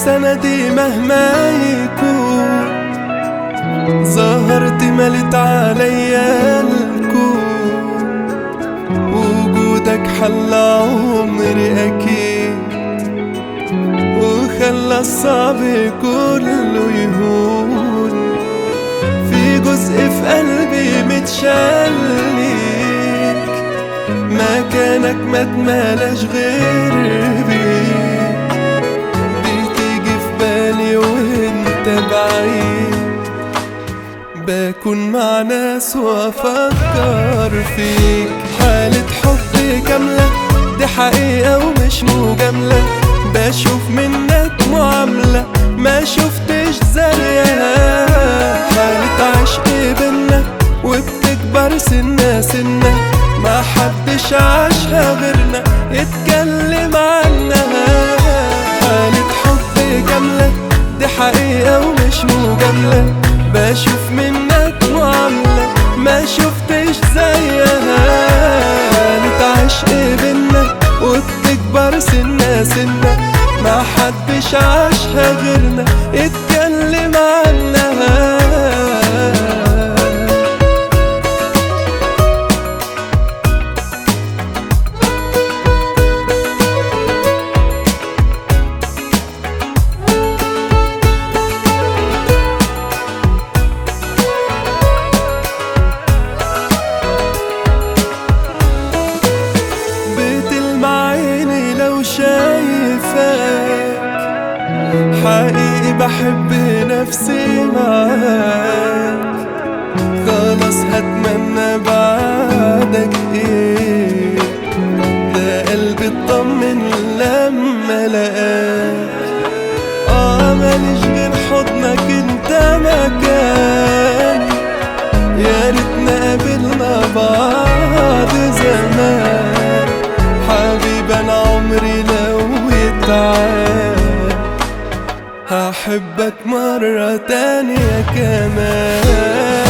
سندي مهما يكون ظهرت ملت عليا الكون وجودك حل عمري أكيد وخلى الصعب كله يهون في جزء في قلبي متشلك مكانك ما اتملاش غير بيك بتيجي في بالي وانت بعيد بكون مع ناس وافكر فيك حالة حب كاملة دي حقيقة ومش مجاملة بشوف منك معاملة ما شفتش زيها حالة عشق بينا وبتكبر سنة سنة ما حدش عاشها غيرنا يتكلم عنها حالة حب كاملة دي حقيقة ومش مجاملة بشوف منك معاملة ما شفتش زيها حالة عشق بينا وبتكبر سنة سنة ما حدش عاشها غيرنا اتكلم عنها بتلمع عيني لو شايفك حقيقي بحب نفسي معاك خلاص هتمنى بعدك ايه ده قلبي اطمن لما لقاك اه ماليش غير حضنك انت مكان يا ريتنا قابلنا بعض زمان حبيب انا عمري لو يتعاد هحبك مرة تانية كمان